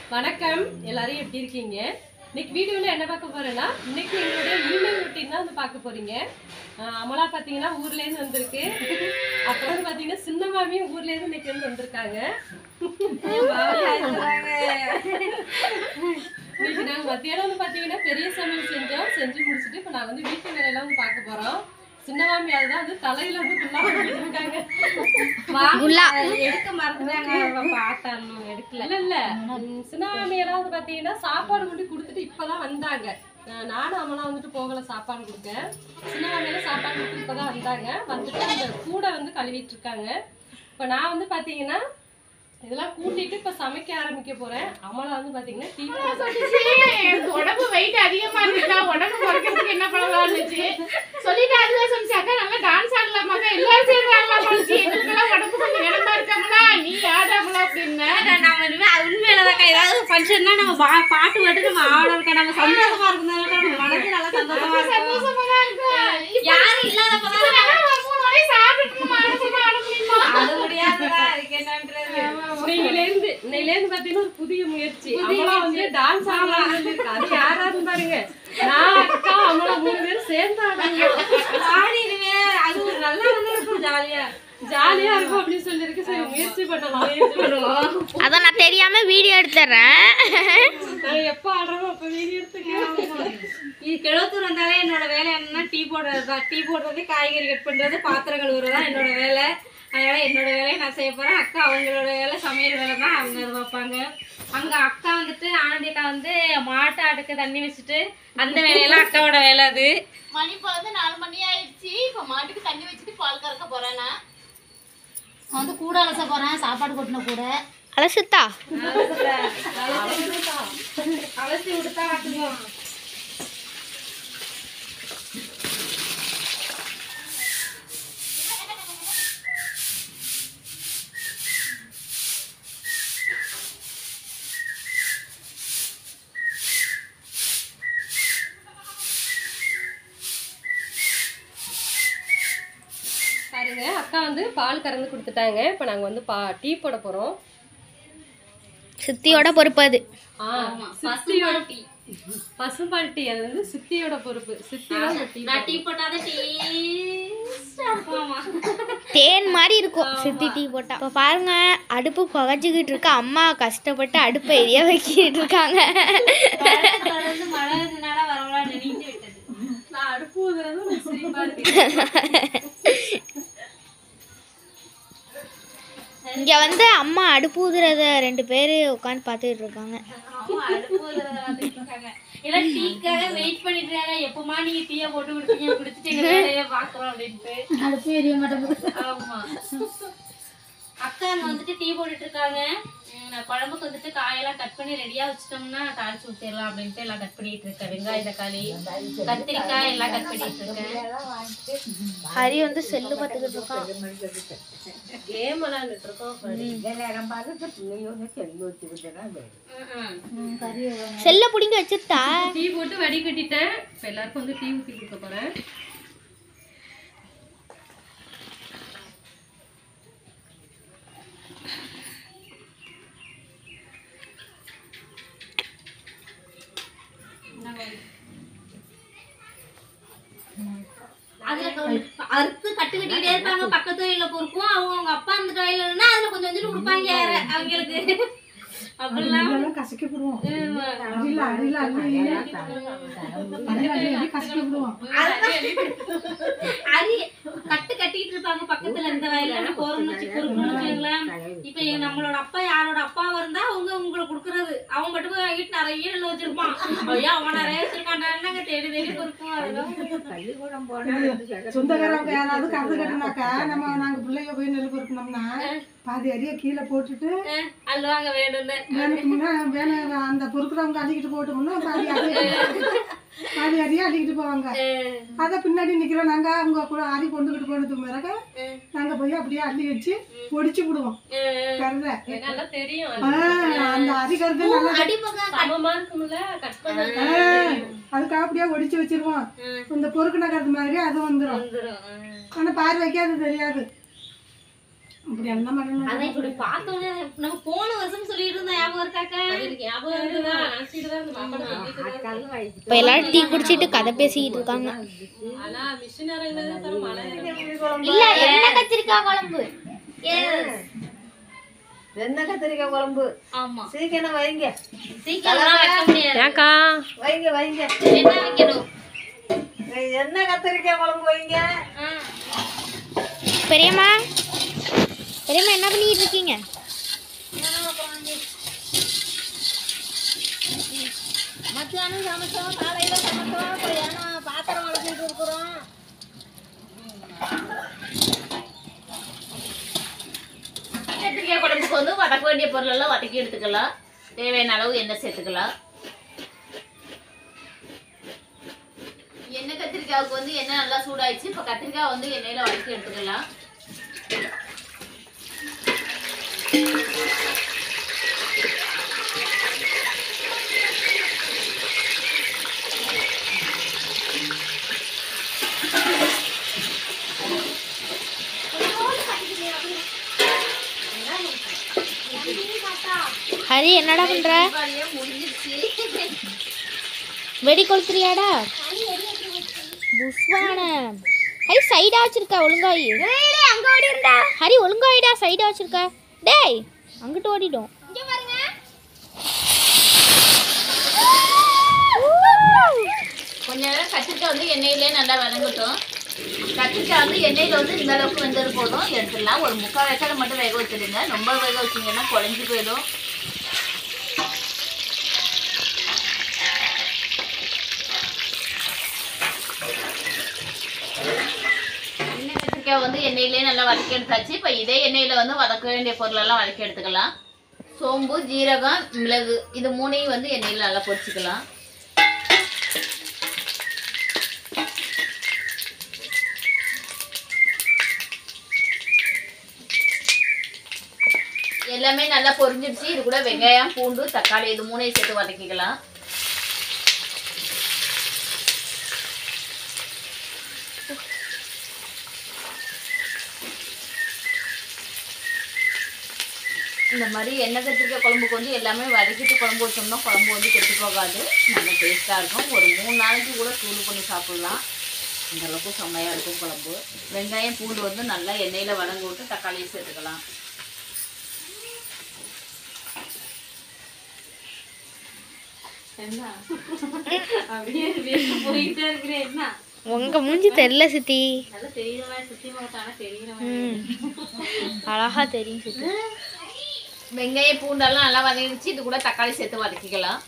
வணக்கம் எல்லாரும் எப்படி இருக்கீங்க இன்னைக்கு வீடியோவில் என்ன பார்க்க போறேன்னா இன்னைக்கு எங்களுடைய ஈவினிங் ரொட்டீன் தான் வந்து பார்க்க போறீங்க ஆஹ் அமலா பார்த்தீங்கன்னா ஊர்லேருந்து வந்திருக்கு அப்புறம் வந்து பார்த்தீங்கன்னா சின்ன மாமியும் ஊர்லேருந்து இன்னைக்கு வந்து வந்திருக்காங்க இன்னைக்கு நாங்கள் மத்தியானம் வந்து பார்த்தீங்கன்னா பெரிய சமையல் செஞ்சோம் செஞ்சு முடிச்சுட்டு இப்போ நாங்கள் வந்து வீட்டு வேலையெல்லாம் வந்து பார்க்க போகிறோம் சின்ன மாமி அதுதான் வந்து தலையில வந்து ஃபுல்லாக பண்ணிட்டு இருக்காங்க எடுக்க மறந்துட்டாங்க பாட்டான்னு எடுக்கல இல்ல இல்ல ம், சின்ன மாமியெல்லாம் வந்து பாத்தீங்கன்னா சாப்பாடு கொண்டு கொடுத்துட்டு இப்பதான் வந்தாங்க அஹ் நானும் அம்மனா வந்துட்டு போகல சாப்பாடு கொடுக்க சின்ன மாமியெல்லாம் சாப்பாடு கொடுத்து இப்பதான் வந்தாங்க வந்துட்டு அந்த கூடை வந்து கழுவிட்டு இருக்காங்க இப்ப நான் வந்து பாத்தீங்கன்னா இதெல்லாம் கூட்டிட்டு இப்ப சமைக்க ஆரம்பிக்க போறேன் அம்மலா வந்து பாத்தீங்கன்னா டீ எனக்கு உடம்பு weight அதிகமா இருக்குடா, உடம்பு குறைக்கிறதுக்கு என்ன பண்ணலாம் இருந்துச்சு. சொல்லிட்டு அதுதான் சொன்னிச்சு, அக்கா நல்லா dance ஆடலாமாக்கா, எல்லாரும் சேர்ந்து ஆடலாமா இருந்துச்சு. எங்களுக்கெல்லாம் உடம்பு கொஞ்சம் கனமா இருக்காங்களா, நீ ஆடாமலா அப்படின்னேன். நம்ம இனிமே அது உண்மையிலதாக்கா ஏதாவது ஃபங்க்ஷன்னா நம்ம பா- பாட்டு மட்டும் நம்ம ஆடணும்க்கா நம்ம சந்தோஷமா இருக்கும் நம்ம மனசு நல்லா சந்தோஷமா இருக்கும் சந்தோஷமா தான் இருக்கு. யாரும் இல்லாதப்பதான் இப்ப நான் ஒரு மூணு வாட்டி சாப்பிட்டுட்டு நம்ம ஆனந்தமா ஆட முடியுமா? அது முடியாதுடா அதுக்கு என்னன்றது இன்னையில இருந்து இன்னையில இருந்து பாத்தீங்கன்னா ஒரு புதிய முயற்சி அம்மலா வந்து டான்ஸ் ஆடலாம் இருக்கு அது யாராவது பாருங்க நான் அக்கா அம்மலா மூணு பேரும் சேர்ந்து ஆடுறாங்க ஆடிடுவே அது ஒரு நல்லா வந்து இருக்கும் ஜாலியா ஜாலியா இருக்கும் அப்படின்னு சொல்லிருக்கு சரி முயற்சி பண்ணலாம் முயற்சி பண்ணலாம் அதான் நான் தெரியாம வீடியோ எடுத்துறேன் நாங்க எப்ப ஆடுறோமோ அப்ப வீடியோ எடுத்துக்கலாம் இது கிழத்தூர் வந்தாலே என்னோட வேலை என்னன்னா டீ போடுறது தான் டீ போடுறது காய்கறி கட் பண்றது பாத்திரம் கழுவுறது தான் என்னோட வேலை அதனால என்னோட வேலையை நான் செய்ய போறேன் அக்கா அவங்களோட வேலை சமையல் வேலை தான் அவங்க அதை வைப்பாங்க அங்க அக்கா வந்துட்டு ஆனந்தி அக்கா வந்து மாட்டை அடுக்க தண்ணி வச்சுட்டு அந்த வேலையெல்லாம் அக்காவோட வேலை அது மணி இப்ப வந்து நாலு மணி ஆயிடுச்சு இப்ப மாட்டுக்கு தண்ணி வச்சுட்டு பால் கறக்க போறேன் நான் நான் வந்து கூட அலச போறேன் சாப்பாடு கொட்டின கூட அலசுத்தா அலசி விட்டுட்டா ஆட்டுவோம் பாருங்க அக்கா வந்து பால் கறந்து கொடுத்துட்டாங்க இப்போ நாங்க வந்து பா டீ போட போறோம் சித்தியோட பொறுப்பு அது ஆ சித்தியோட டீ பசும்பால் டீ அது வந்து சித்தியோட பொறுப்பு சித்தி தான் இந்த டீ நான் டீ போட்டாதான் டீ ஆமா தேன் மாதிரி இருக்கும் சித்தி டீ போட்டா இப்போ பாருங்க அடுப்பு புகச்சிக்கிட்டு இருக்கு அம்மா கஷ்டப்பட்டு அடுப்பை எரிய வைக்கிட்டு இருக்காங்க தொடர்ந்து மழை இருந்தனால வரவழா நினைந்து விட்டது நான் அடுப்பு ஊதுறதும் எனக்கு சிரிப்பா இருக்கு இங்க வந்து அம்மா அடுப்பு ஊதுறத ரெண்டு பேரு உட்காந்து பார்த்துட்டு இருக்காங்க ஆமா, அடுப்பு ஊதுறத பார்த்துட்டு இருக்காங்க. எல்லாம் டீக்காக வெயிட் பண்ணிட்டு இருக்காங்க எப்பமா நீங்க டீயை போட்டு குடிப்பீங்க குடிச்சிட்டு எங்க வேலையை பாக்குறோம் அப்படின்ட்டு அடுப்பு எரிய மாட்டேங்குது ஆமா அக்கா அங்க வந்துட்டு டீ போட்டுட்டு இருக்காங்க உம், நான் குழம்புக்கு வந்துட்டு காயெல்லாம் கட் பண்ணி ரெடியா வச்சிட்டோம்னா தாளிச்சு ஊத்திடலாம் அப்படின்ட்டு எல்லாம் கட் பண்ணிட்டு இருக்கேன் வெங்காய தக்காளி கத்திரிக்காய் எல்லாம் கட் பண்ணிட்டு இருக்கேன் ஹரி வந்து செல்லு பார்த்துக்கிட்டு இருக்கான் கேம் விளையாண்டுட்டு இருக்கோம் உம், உம். செல்ல பிடிங்க வச்சுட்டா டீ போட்டு வடிகட்டிட்டேன் இப்போ எல்லாருக்கும் வந்து டீ ஊற்றி கொடுக்க போறேன் அதுல கொ- அறுத்து கட்டு கட்டிக்கிட்டே இருப்பாங்க பக்கத்து வயல்ல பொறுக்கும் அவங்க அவங்க அப்பா அந்த வயல்ல இருந்தா அதுல கொஞ்சம் கொஞ்சம் கொடுப்பாங்க அவங்களுக்கு அப்படிலாம் அரி கட்டு கட்டிட்டு இருப்பாங்க பக்கத்துல இந்த வயல்ல போறோம்னு வச்சு பொறுக்கணும்னு வச்சுக்கோங்களேன் இப்ப எங்க- நம்மளோட அப்பா யாரோட அப்பாவா இருந்தா அவங்க உங்களுக்கு கொடுக்கறது அவன் மட்டும் போய் வாங்கிட்டு நிறைய நெல் வச்சிருப்பான் ஐயா அவன் நிறைய வச்சிருக்கான்டாங்க தேடி தேடி பொறுக்கும் அதெல்லாம் சொந்தக்காரவங்க யாராவது கறந்து கட்டினாக்கா நம்ம நாங்க பிள்ளைங்க போய் நெல் பொறுக்கணும்னா பாதி அரிய கீழே போட்டுட்டு அல்வாங்க வேணும்னு வேலைக்கு முன்னா வேலை அந்த பொறுக்கிறவங்க அள்ளிக்கிட்டு போட்டோம்னா பாதி அரிய பாதி அரிய அள்ளிக்கிட்டு போவாங்க அதை பின்னாடி நிக்கிறோம் நாங்க அவங்க கூட அரி கொண்டுகிட்டு போனதுக்கு பிறகு நாங்க போய் அப்படியே அள்ளி வச்சு பொடிச்சு விடுவோம் கருதை எனக்கு நல்லா தெரியும் ஆ, அந்த அரி கருது நல்லா அடிப்பக்கம் சமமா இருக்கும்ல கட் பண்ண ஆ, அதுக்கு அப்படியே ஒடிச்சு வச்சிருவோம் இந்த பொறுக்குன கருது மாதிரி அது வந்துடும் வந்துரும் ஆனா பார்வைக்கு அது தெரியாது அப்படி என்ன பண்ணணும் அதான் இப்படி பார்த்தோன்னே நம்ம போன வருஷம் சொல்லிட்டு இருந்தோம் ஞாபகம் இருக்காக்கா அது எனக்கு ஞாபகம் இருக்குதா நினைச்சிட்டு தான் இந்த சாப்பாடு செஞ்சுட்டு தான் இருக்கேன். இப்போ எல்லாரும் டீ குடிச்சிட்டு கதை பேசிக்கிட்டு இருக்காங்க ஆனா மிஷின் இறங்குனது தர மழை இறங்குது. இல்ல என்ன கத்திரிக்காய் குழம்பு வெண்ணெய் கத்திரிக்காய் குழம்பு ஆமா சீக்கிரம் வைங்க சீக்கிரம் வைக்க முடியாது ஏக்கா வைங்க வைங்க என்ன வைக்கணும் என்ன கத்திரிக்காய் குழம்பு வைங்க பெரியம்மா பெரியம்மா என்ன பண்ணிட்டு இருக்கீங்க மத்தியானம் சமைச்சோம் காலையில சமைச்சோம் இப்போ ஏன்னா பாத்திரம் வளர்த்துட்டு இருக்கிறோம் கத்திரிக்காய் குழம்புக்கு வந்து வதக்க வேண்டிய பொருள் எல்லாம் வதக்கி எடுத்துக்கலாம் தேவையான அளவு எண்ணெய் சேர்த்துக்கலாம் எண்ணெய் கத்திரிக்காவுக்கு வந்து எண்ணெய் நல்லா சூடாயிடுச்சு இப்போ கத்திரிக்காய் வந்து எண்ணெயில வதக்கி எடுத்துக்கலாம் ஹரி என்னடா பண்ற தீபாவளியே முடிஞ்சிருச்சு வெடி கொளுத்துறியாடா புஷ்வான ஹரி சைடா வச்சிருக்க ஒழுங்காயி அங்க ஓடிருந்தா ஹரி ஒழுங்காயிடா சைடா வச்சிருக்க டேய் அங்கிட்டு ஓடிடும் கொஞ்ச நேரம் கத்திரிக்காய் வந்து எண்ணெயிலே நல்லா வதங்கட்டும் கத்திரிக்காய் வந்து எண்ணெயில வந்து இந்த அளவுக்கு வெந்தது போதும் எடுத்துடலாம் ஒரு முக்கால் வேக்காடு மட்டும் வேக வச்சிடுங்க ரொம்ப வேக வச்சீங்கன்னா குழஞ்சி போயிடும் எண்ணெய் கத்திரிக்காய் வந்து எண்ணெயிலே நல்லா வதக்கி எடுத்தாச்சு இப்போ இதே எண்ணெயில வந்து வதக்க வேண்டிய பொருளெல்லாம் வதக்கி எடுத்துக்கலாம் சோம்பு ஜீரகம் மிளகு இது மூணையும் வந்து எண்ணெயில் நல்லா பொரிச்சுக்கலாம் எல்லாமே நல்லா பொரிஞ்சிடுச்சு இது கூட வெங்காயம் பூண்டு தக்காளி இது மூணையும் சேர்த்து வதக்கிக்கலாம் இந்த மாதிரி எண்ணெய் கத்திரிக்காய் குழம்புக்கு வந்து எல்லாமே வதக்கிட்டு குழம்பு வச்சோம்னா குழம்பு வந்து கெட்டு போகாது நல்ல டேஸ்ட்டாக இருக்கும் ஒரு மூணு நாளைக்கு கூட சூடு பண்ணி சாப்பிட்லாம் இந்த அளவுக்கு செம்மையாக இருக்கும் குழம்பு வெங்காயம் பூண்டு வந்து நல்லா எண்ணெயில் வதங்க விட்டு தக்காளியும் சேர்த்துக்கலாம் அப்படியே வெளியே போயிட்டே இருக்கிறேன் என்ன உங்க மூஞ்சி தெரியல சித்தி நல்லா தெரியற மாதிரி சுத்தி பார்த்தானா தெரியற ம். அழகா தெரியும் சித்தி வெங்காயம் பூண்டெல்லாம் நல்லா வதங்கிடுச்சு இது கூட தக்காளி சேர்த்து வதக்கிக்கலாம்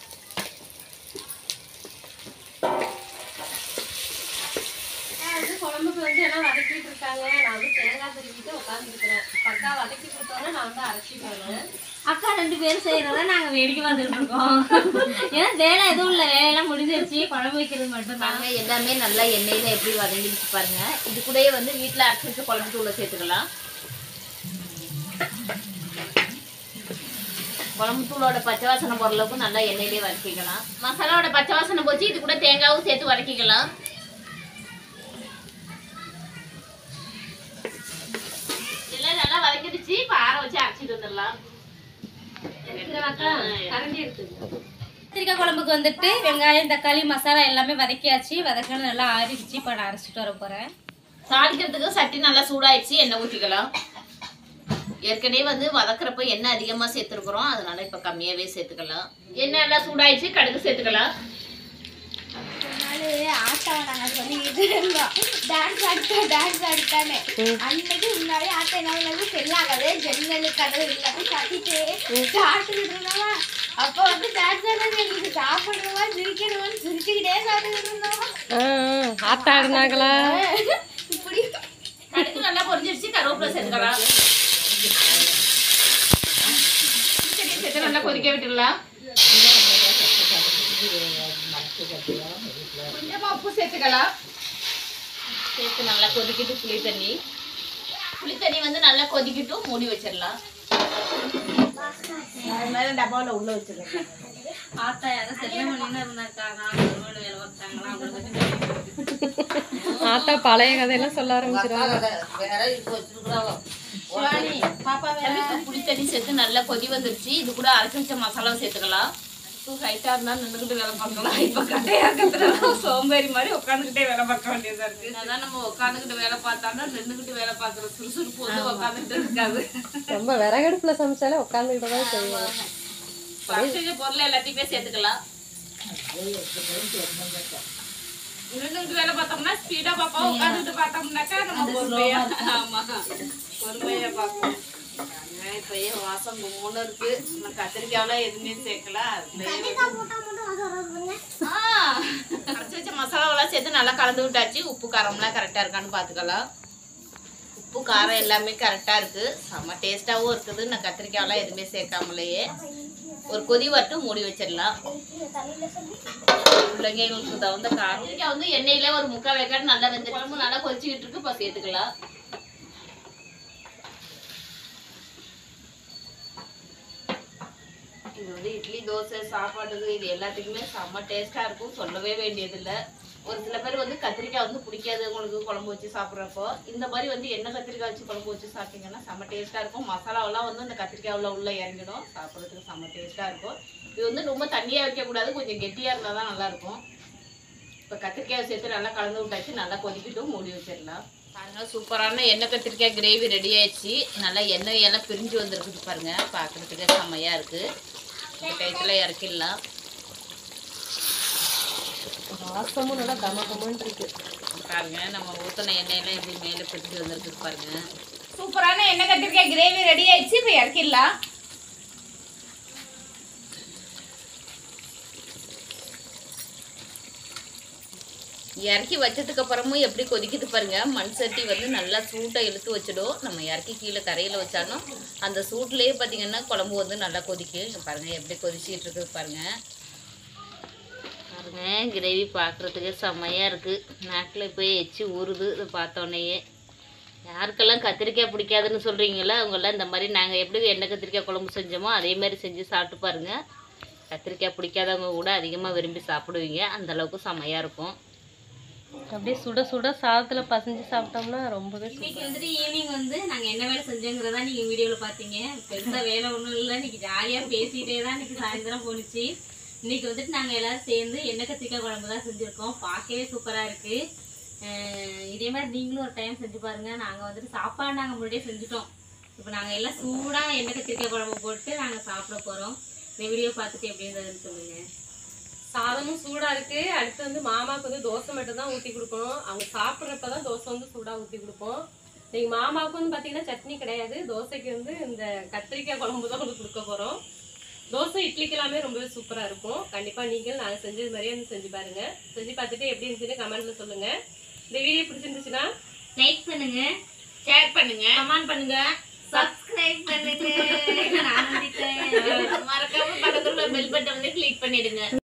வந்து குழம்புக்கு வந்து எல்லாம் வதக்கிட்டு இருக்காங்க நான் வந்து தேங்காய் திருவிட்டு உட்காந்துருக்கிறேன் பக்கா வதக்கி கொடுத்தோன்னே நான் வந்து அரைச்சிடுவேன் அக்கா ரெண்டு பேரும் செய்யறத நாங்க வேடிக்கை பார்த்துட்டு இருக்கோம் ஏன்னா வேலை எதுவும் இல்லை வேலையெல்லாம் முடிஞ்சிருச்சு குழம்பு வைக்கிறது மட்டும் பாருங்க எல்லாமே நல்லா எண்ணெயில எப்படி வதங்கிடுச்சு பாருங்க இது கூடயே வந்து வீட்டில் அரைச்சி வச்ச குழம்பு தூளை சேர்த்துக்கலாம் குழம்பு தூளோட பச்சை வாசனை போகிற அளவுக்கு நல்லா எண்ணெயிலே வதக்கிக்கலாம் மசாலாவோட பச்சை வாசனை போச்சு இது கூட தேங்காவும் சேர்த்து வதக்கிக்கலாம் எல்லாம் நல்லா வதக்கிடுச்சு இப்போ ஆற வச்சு அரைச்சிட்டு வந்துடலாம் கரண்டி எடுத்துங்க கத்திரிக்காய் குழம்புக்கு வந்துட்டு வெங்காயம் தக்காளி மசாலா எல்லாமே வதக்கியாச்சு வதக்கினது நல்லா ஆறிடுச்சு இப்போ நான் அரைச்சிட்டு வர போறேன் தாளிக்கிறதுக்கு சட்டி நல்லா சூடாயிடுச்சு எண்ணெய் ஊற்றிக்கலாம் ஏற்கனவே வந்து வதக்குறப்ப எண்ணெய் அதிகமாக சேர்த்துருக்குறோம் அதனால இப்போ கம்மியாகவே சேர்த்துக்கலாம் எண்ணெய் எல்லாம் சூடாயிடுச்சு கடுகு சேர்த்துக்கலாம் ஆட்டாவை நாங்க சொல்லிக்கிட்டு இருந்தோம் டான்ஸ் ஆடிட்டா டான்ஸ் ஆடிட்டானே அன்னைக்கு முன்னாடி ஆட்டை என்ன பண்ணது செல்லாகவே ஜன்னல் கதவு எல்லாமே கட்டிட்டு சாப்பிட்டுக்கிட்டு இருந்தோமா அப்போ வந்து டான்ஸ் ஆடுறது எங்களுக்கு சாப்பிடணுமா சிரிக்கணுமான்னு சிரிச்சுக்கிட்டே சாப்பிட்டுக்கிட்டு இருந்தோம் ஆத்தா இருந்தாங்களா இப்படி கடுகு நல்லா பொரிஞ்சிடுச்சு கருவேப்பிலை சேர்த்துக்கலாம் சரி, சேர்த்து நல்லா கொதிக்க விட்டுடலாம் கொஞ்சமா உப்பு சேர்த்துக்கலாம் சேர்த்து நல்லா கொதிக்கிட்டு புளி தண்ணி புளி தண்ணி வந்து நல்லா கொதிக்கிட்டும் மூடி வச்சிடலாம் அது மேல டப்பாவில் உள்ள வச்சிடலாம் ஆத்தா யாரும் செல்லமணின்னு இருந்தாருக்காங்க செல்லமணி வேலை பார்த்தாங்களா அவங்களுக்கு ஆத்தா பழைய கதையெல்லாம் சொல்ல ஆரம்பிச்சிருவாங்க வேற இப்போ வச்சிருக்கிறோம் சிவானி பாப்பா வேற இப்போ புளி தண்ணி சேர்த்து நல்லா கொதி வந்துருச்சு இது கூட அரைச்சி வச்ச மசாலாவை சேர்த்துக்கலாம் ஸோ ஹைட்டாக இருந்தால் நின்றுக்கிட்டு வேலை பார்க்கலாம் இப்போ கட்டையாக இருக்கிறதுனால சோம்பேறி மாதிரி உட்காந்துக்கிட்டே வேலை பார்க்க வேண்டியதாக இருக்குது அதான் நம்ம உட்காந்துக்கிட்டு வேலை பார்த்தாலும் நின்றுக்கிட்டு வேலை பார்க்குற சுறுசுறுப்பு வந்து உட்காந்துக்கிட்டு இருக்காது ரொம்ப விறகடுப்புல சமைச்சாலே உட்காந்துக்கிட்டு தான் செய்வோம் பரிசு பொருள் எல்லாத்தையுமே சேர்த்துக்கலாம் நின்றுக்கிட்டு வேலை பார்த்தோம்னா ஸ்பீடா பார்ப்போம் உட்காந்துட்டு பார்த்தோம்னாக்கா நம்ம பொறுமையா ஆமா பொறுமையா பார்ப்போம் இப்போ ஏன் வாசம் கும்முன்னு இருக்கு நான் கத்திரிக்காயெல்லாம் எதுவுமே சேர்க்கல அதுலயே ஆ, அரைச்சு வச்ச மசாலாவெல்லாம் சேர்த்து நல்லா கலந்து விட்டாச்சு உப்பு காரம்லாம் கரெக்டாக இருக்கான்னு பார்த்துக்கலாம் உப்பு காரம் எல்லாமே கரெக்டாக இருக்குது செம்ம டேஸ்ட்டாகவும் இருக்குது நான் கத்திரிக்காயெல்லாம் எதுவுமே சேர்க்காமலேயே ஒரு கொதி வரட்டும் மூடி வச்சிடலாம் பிள்ளைங்களுக்கு தகுந்த காரம் கத்திரிக்காய் வந்து எண்ணெயில ஒரு முக்கால் வேக்காடு நல்லா வெந்த குழம்பு நல்லா கொதிச்சுக்கிட்டு இருக்கு இப்போ சேர்த்துக்கலாம் இது வந்து இட்லி தோசை சாப்பாட்டுக்கு இது எல்லாத்துக்குமே செம்ம டேஸ்ட்டாக இருக்கும் சொல்லவே வேண்டியதில்லை ஒரு சில பேர் வந்து கத்திரிக்காய் வந்து பிடிக்காது உங்களுக்கு குழம்பு வச்சு சாப்பிட்றப்போ இந்த மாதிரி வந்து எண்ணெய் கத்திரிக்காய் வச்சு குழம்பு வச்சு சாப்பிட்டீங்கன்னா செம்ம டேஸ்ட்டாக இருக்கும் மசாலாவெல்லாம் வந்து அந்த கத்திரிக்காய் உள்ள இறங்கிடும் சாப்பிட்றதுக்கு செம்ம டேஸ்ட்டாக இருக்கும் இது வந்து ரொம்ப தண்ணியாக வைக்கக்கூடாது கொஞ்சம் கெட்டியாக இருந்தால் தான் நல்லாயிருக்கும் இப்போ கத்திரிக்காய் சேர்த்து நல்லா கலந்து விட்டாச்சு நல்லா கொதிக்கட்டும் மூடி வச்சிடலாம் பாருங்க சூப்பரான எண்ணெய் கத்திரிக்காய் கிரேவி ரெடி ஆயிடுச்சு நல்லா எண்ணெய் எல்லாம் பிரிஞ்சு வந்திருக்குது பாருங்க பார்க்குறதுக்கே செம்மையாக இருக்குது இந்த டயத்தில் இறக்கிடலாம் வாசமும் நல்லா கம கமன்னு இருக்கு பாருங்க நம்ம ஊற்றின எண்ணெயெல்லாம் எப்படி மேலே பிரிஞ்சு வந்திருக்கு பாருங்க சூப்பரான எண்ணெய் கத்திரிக்காய் கிரேவி ரெடி ஆயிடுச்சு இப்போ இறக்கிடலாம் இறக்கி வச்சதுக்கு அப்புறமும் எப்படி கொதிக்குது பாருங்க மண் சட்டி வந்து நல்லா சூட்டை இழுத்து வச்சிடும் நம்ம இறக்கி கீழே கரையில் வச்சாலும் அந்த சூட்லேயே பார்த்தீங்கன்னா குழம்பு வந்து நல்லா கொதிக்கும் இங்க பாருங்க எப்படி கொதிச்சிட்டு இருக்குது பாருங்க பாருங்க கிரேவி பார்க்குறதுக்கு செம்மையாக இருக்குது நாக்கில் போய் எச்சி ஊறுது இது பார்த்தோன்னேயே யாருக்கெல்லாம் கத்திரிக்காய் பிடிக்காதுன்னு சொல்கிறீங்களோ அவங்கெல்லாம் இந்த மாதிரி நாங்கள் எப்படி எண்ணெய் கத்திரிக்காய் குழம்பு செஞ்சோமோ அதே மாதிரி செஞ்சு சாப்பிட்டு பாருங்க கத்திரிக்காய் பிடிக்காதவங்க கூட அதிகமாக விரும்பி சாப்பிடுவீங்க அந்த அளவுக்கு செம்மையாக இருக்கும் அப்படியே சுட சுட சாதத்துல பசஞ்சு சாப்பிட்டோம்னா ரொம்பவே இன்னைக்கு வந்துட்டு ஈவினிங் வந்து நாங்க என்ன வேலை செஞ்சோங்கிறதா நீங்க வீடியோல பாத்தீங்க பெருசா வேலை ஒண்ணும் இல்ல இன்னைக்கு ஜாலியா பேசிட்டே தான் இன்னைக்கு சாயந்தரம் போணுச்சு இன்னைக்கு வந்துட்டு நாங்க எல்லாரும் சேர்ந்து எண்ணெய் கத்திரிக்காய் குழம்பு தான் செஞ்சிருக்கோம் பார்க்கவே சூப்பரா இருக்கு அஹ் இதே மாதிரி நீங்களும் ஒரு டைம் செஞ்சு பாருங்க நாங்க வந்துட்டு சாப்பாடு நாங்க முன்னாடியே செஞ்சுட்டோம் இப்போ நாங்க எல்லாம் சூடா எண்ணெய் கத்திரிக்காய் குழம்பு போட்டு நாங்க சாப்பிட போறோம் இந்த வீடியோ பார்த்துட்டு எப்படி இருந்ததுன்னு சொல்லுங்க சாதமும் சூடா இருக்கு அடுத்து வந்து மாமாவுக்கு வந்து தோசை மட்டும் தான் ஊத்தி கொடுக்கணும் அவங்க சாப்பிட்றப்ப தான் தோசை வந்து சூடா ஊத்தி கொடுப்போம் இன்னைக்கு மாமாவுக்கு வந்து பாத்தீங்கன்னா சட்னி கிடையாது தோசைக்கு வந்து இந்த கத்திரிக்காய் குழம்பு தான் வந்து கொடுக்க போறோம் தோசை இட்லிக்கு எல்லாமே ரொம்பவே சூப்பரா இருக்கும் கண்டிப்பா நீங்கள் நாங்க செஞ்சது மாதிரியே வந்து செஞ்சு பாருங்க செஞ்சு பார்த்துட்டு எப்படி இருந்துச்சுன்னு கமெண்ட்ல சொல்லுங்க இந்த வீடியோ பிடிச்சிருந்துச்சுன்னா லைக் பண்ணுங்க ஷேர் பண்ணுங்க கமெண்ட் பண்ணுங்க சப்ஸ்கிரைப் பண்ணுங்க நான் வந்துட்டேன் மறக்காம பக்கத்துல பெல் பட்டன் வந்து கிளிக் பண்ணிடுங்க